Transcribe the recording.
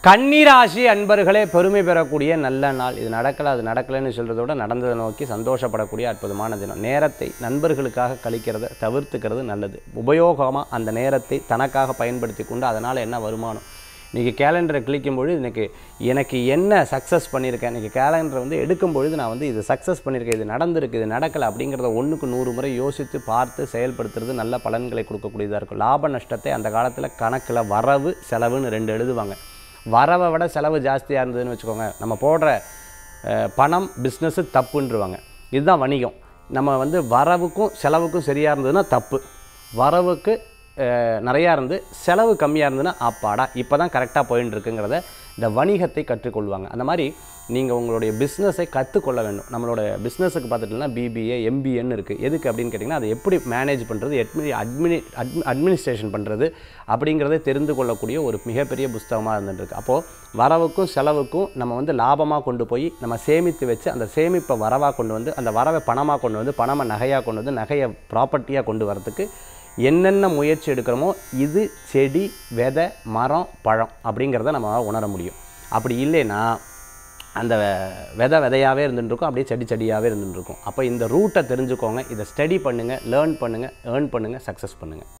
கன்னிராசி அன்பர்களே பெருமை பெறக்கூடிய நல்ல நாள் இது நடக்கல அது நடக்கலைன்னு சொல்கிறத விட நடந்ததை நோக்கி சந்தோஷப்படக்கூடிய அற்புதமான தினம் நேரத்தை நண்பர்களுக்காக கழிக்கிறத தவிர்த்துக்கிறது நல்லது உபயோகமாக அந்த நேரத்தை தனக்காக பயன்படுத்தி கொண்டு அதனால் என்ன வருமானம் இன்றைக்கி கேலண்டரை கிளிக்கும் பொழுது எனக்கு எனக்கு என்ன சக்ஸஸ் பண்ணியிருக்கேன் இன்றைக்கி கேலண்டரை வந்து எடுக்கும் பொழுது நான் வந்து இது சக்ஸஸ் பண்ணியிருக்கேன் இது நடந்திருக்கு இது நடக்கலை அப்படிங்கிறத ஒன்றுக்கு நூறு முறை யோசித்து பார்த்து செயல்படுத்துறது நல்ல பலன்களை கொடுக்கக்கூடியதாக இருக்கும் லாப நஷ்டத்தை அந்த காலத்தில் கணக்கில் வரவு செலவுன்னு ரெண்டு எழுதுவாங்க வரவை விட செலவு ஜாஸ்தியாக இருந்ததுன்னு வச்சுக்கோங்க நம்ம போடுற அஹ், பணம் பிஸ்னஸ்ஸு தப்புன்றுவாங்க இதுதான் வணிகம் நம்ம வந்து வரவுக்கும் செலவுக்கும் சரியாக இருந்ததுன்னா தப்பு வரவுக்கு அஹ், நிறையா இருந்து செலவு கம்மியாக இருந்ததுன்னா அப்பாடா இப்போ தான் கரெக்டாக போயின்னு இருக்குங்கிறத இந்த வணிகத்தை கற்றுக்கொள்வாங்க அந்த மாதிரி நீங்கள் உங்களுடைய பிஸ்னஸை கற்றுக்கொள்ள வேண்டும் நம்மளோட பிஸ்னஸுக்கு பார்த்துட்டோம்னா பிபிஏ எம்பிஏன்னு இருக்குது எதுக்கு அப்படின்னு கேட்டிங்கன்னா அதை எப்படி மேனேஜ் பண்ணுறது எட்மி அட்மினி அட்மி அட்மினிஸ்ட்ரேஷன் பண்ணுறது அப்படிங்கிறதை தெரிந்து கொள்ளக்கூடிய ஒரு மிகப்பெரிய புஸ்தகமாக இருந்துட்டுருக்கு அப்போது வரவுக்கும் செலவுக்கும் நம்ம வந்து லாபமாக கொண்டு போய் நம்ம சேமித்து வச்சு அந்த சேமிப்பை வரவாக கொண்டு வந்து அந்த வரவை பணமாக கொண்டு வந்து பணமை நகையாக கொண்டு வந்து நகையை ப்ராப்பர்ட்டியாக கொண்டு வரதுக்கு என்னென்ன முயற்சி எடுக்கிறோமோ இது செடி விதை மரம் பழம் அப்படிங்கிறத நம்ம உணர முடியும் அப்படி இல்லைன்னா அந்த விதை விதையாகவே இருந்துட்டுருக்கும் அப்படியே செடி செடியாகவே இருந்துட்டுருக்கும் அப்போ இந்த ரூட்டை தெரிஞ்சுக்கோங்க இதை ஸ்டடி பண்ணுங்கள் லேர்ன் பண்ணுங்கள் ஏர்ன் பண்ணுங்கள் சக்ஸஸ் பண்ணுங்கள்